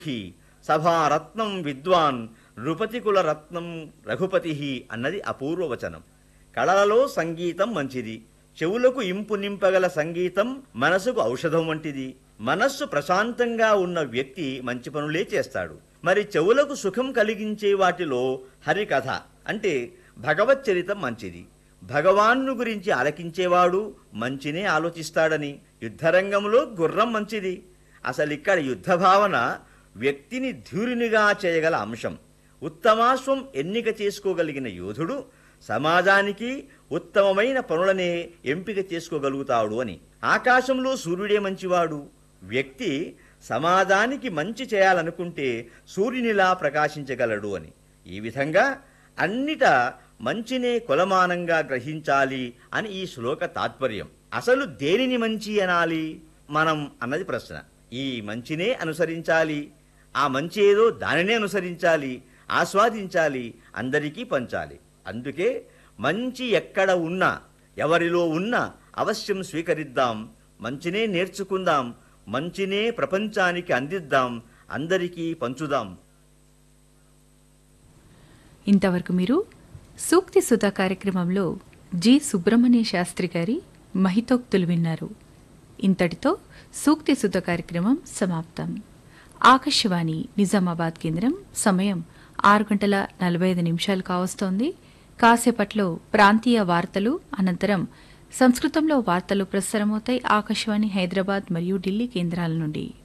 హి సభారత్నం విద్వాన్ నృపతికుల రత్నం రఘుపతి అన్నది అపూర్వ వచనం కళలలో సంగీతం మంచిది చెవులకు ఇంపు నింపగల సంగీతం మనసుకు ఔషధం వంటిది మనస్సు ప్రశాంతంగా ఉన్న వ్యక్తి మంచి పనులే చేస్తాడు మరి చెవులకు సుఖం కలిగించే వాటిలో హరికథ అంటే భగవత్ చరితం మంచిది భగవాన్ను గురించి ఆలకించేవాడు మంచినే ఆలోచిస్తాడని యుద్ధరంగంలో గుర్రం మంచిది అసలు ఇక్కడ యుద్ధ భావన వ్యక్తిని ధూరినిగా చేయగల అంశం ఉత్తమాశ్వం ఎన్నిక చేసుకోగలిగిన యోధుడు సమాజానికి ఉత్తమమైన పనులనే ఎంపిక చేసుకోగలుగుతాడు అని ఆకాశంలో సూర్యుడే మంచివాడు వ్యక్తి సమాజానికి మంచి చేయాలనుకుంటే సూర్యునిలా ప్రకాశించగలడు అని ఈ విధంగా అన్నిట మంచినే కొలమానంగా గ్రహించాలి అని ఈ శ్లోక తాత్పర్యం అసలు దేనిని మంచి అనాలి మనం అన్నది ప్రశ్న ఈ మంచినే అనుసరించాలి ఆ మంచి ఏదో దానినే అనుసరించాలి ఆస్వాదించాలి అందరికీ పంచాలి అందుకే మంచి ఎక్కడ ఉన్నా ఎవరిలో ఉన్నా అవశ్యం స్వీకరిద్దాం మంచినే నేర్చుకుందాం మంచినే ప్రపంచానికి అందిద్దాం అందరికీ పంచుదాం ఇంతవరకు మీరు సూక్తి సుధా కార్యక్రమంలో జి సుబ్రహ్మణ్య శాస్త్రి గారి మహితోక్తులు విన్నారు ఇంతటితో సూక్తి సుధ కార్యక్రమం సమాప్తం ఆకాశవాణి నిజామాబాద్ కేంద్రం సమయం ఆరు గంటల నలభై ఐదు నిమిషాలు కావస్తోంది కాసేపట్లో ప్రాంతీయ వార్తలు అనంతరం సంస్కృతంలో వార్తలు ప్రసారమవుతాయి ఆకాశవాణి హైదరాబాద్ మరియు ఢిల్లీ కేంద్రాల నుండి